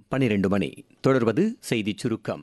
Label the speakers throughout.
Speaker 1: பனிரெண்டு மணி தொடர்வது செய்திச் சுருக்கம்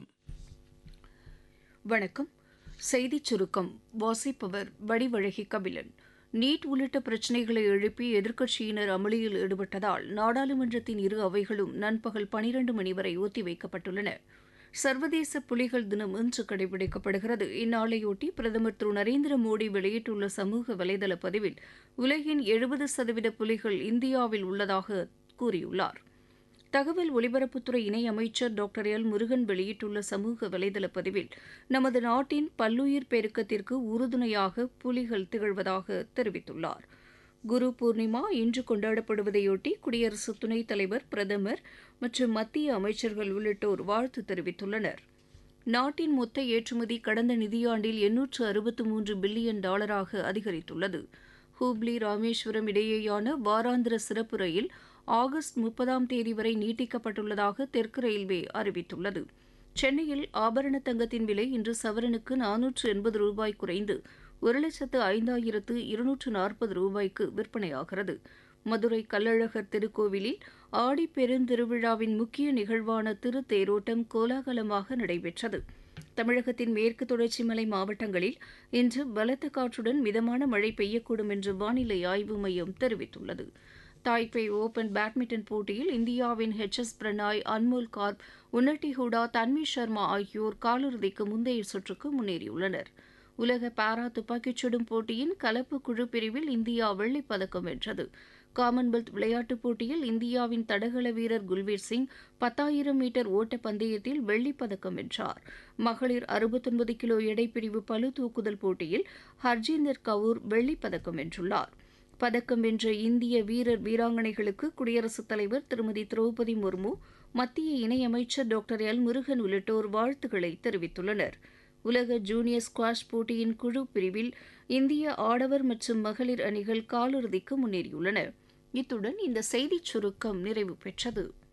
Speaker 2: வணக்கம் செய்திச் சுருக்கம் வாசிப்பவர் வடிவழகி கபிலன் நீட் உள்ளிட்ட பிரச்சினைகளை எழுப்பி எதிர்க்கட்சியினர் அமளியில் ஈடுபட்டதால் நாடாளுமன்றத்தின் இரு அவைகளும் நண்பகல் பனிரண்டு மணி வரை ஒத்திவைக்கப்பட்டுள்ளன சர்வதேச புலிகள் தினம் இன்று கடைபிடிக்கப்படுகிறது இந்நாளையொட்டி பிரதமர் திரு நரேந்திர மோடி வெளியிட்டுள்ள சமூக வலைதள பதிவில் உலகின் எழுபது சதவீத புலிகள் இந்தியாவில் உள்ளதாக கூறியுள்ளார் தகவல் ஒலிபரப்புத்துறை இணையமைச்சர் டாக்டர் எல் முருகன் வெளியிட்டுள்ள சமூக வலைதள பதிவில் நமது நாட்டின் பல்லுயிர் பெருக்கத்திற்கு உறுதுணையாக புலிகள் திகழ்வதாக தெரிவித்துள்ளார் குரு பூர்ணிமா இன்று கொண்டாடப்படுவதையொட்டி குடியரசு துணைத் தலைவர் பிரதமர் மற்றும் மத்திய அமைச்சர்கள் உள்ளிட்டோர் வாழ்த்து தெரிவித்துள்ளனர் நாட்டின் மொத்த ஏற்றுமதி கடந்த நிதியாண்டில் எண்ணூற்று அறுபத்து மூன்று பில்லியன் டாலராக அதிகரித்துள்ளது ஹூப்ளி ராமேஸ்வரம் இடையேயான வாராந்திர சிறப்பு ரயில் ஆகஸ்ட் முப்பதாம் தேதி வரை நீட்டிக்கப்பட்டுள்ளதாக தெற்கு ரயில்வே அறிவித்துள்ளது சென்னையில் ஆபரண தங்கத்தின் விலை இன்று சவரனுக்கு நானூற்று எண்பது ரூபாய் குறைந்து ஒரு லட்சத்து ஐந்தாயிரத்து இருநூற்று நாற்பது ரூபாய்க்கு விற்பனையாகிறது மதுரை கள்ளழகர் திருக்கோவிலில் ஆடி பெருந்திருவிழாவின் முக்கிய நிகழ்வான திருத்தேரோட்டம் கோலாகலமாக நடைபெற்றது தமிழகத்தின் மேற்கு தொடர்ச்சி மலை மாவட்டங்களில் இன்று பலத்த காற்றுடன் மிதமான மழை பெய்யக்கூடும் என்று வானிலை ஆய்வு மையம் தெரிவித்துள்ளது தாய்பே ஓபன் பேட்மிண்டன் போட்டியில் இந்தியாவின் ஹெச் எஸ் பிரணாய் அன்மோல் கார்ப் உன்னட்டி ஹூடா தன்வி சர்மா ஆகியோர் காலிறுதிக்கு முந்தைய சுற்றுக்கு முன்னேறியுள்ளனர் உலக பாரா துப்பாக்கிச் சுடும் போட்டியின் கலப்பு குழு பிரிவில் இந்தியா வெள்ளிப் பதக்கம் வென்றது காமன்வெல்த் விளையாட்டுப் போட்டியில் இந்தியாவின் தடகள வீரர் குல்வீர் சிங் பத்தாயிரம் மீட்டர் ஓட்டப் பந்தயத்தில் வெள்ளிப் பதக்கம் வென்றார் மகளிர் அறுபத்தொன்பது கிலோ எடைப்பிரிவு பளு தூக்குதல் போட்டியில் ஹர்ஜீந்தர் கவுர் வெள்ளிப் பதக்கம் வென்றுள்ளார் பதக்கம் வென்ற இந்திய வீரர் வீராங்கனைகளுக்கு குடியரசுத் தலைவர் திருமதி திரௌபதி முர்மு மத்திய இணையமைச்சர் டாக்டர் எல் முருகன் உள்ளிட்டோர் வாழ்த்துக்களை தெரிவித்துள்ளனர் உலக ஜூனியர் ஸ்குவாஷ் போட்டியின் குழு பிரிவில் இந்திய ஆடவர் மற்றும் மகளிர் அணிகள் காலிறுதிக்கு முன்னேறியுள்ளன இத்துடன் இந்த செய்திச் சுருக்கம் நிறைவு பெற்றது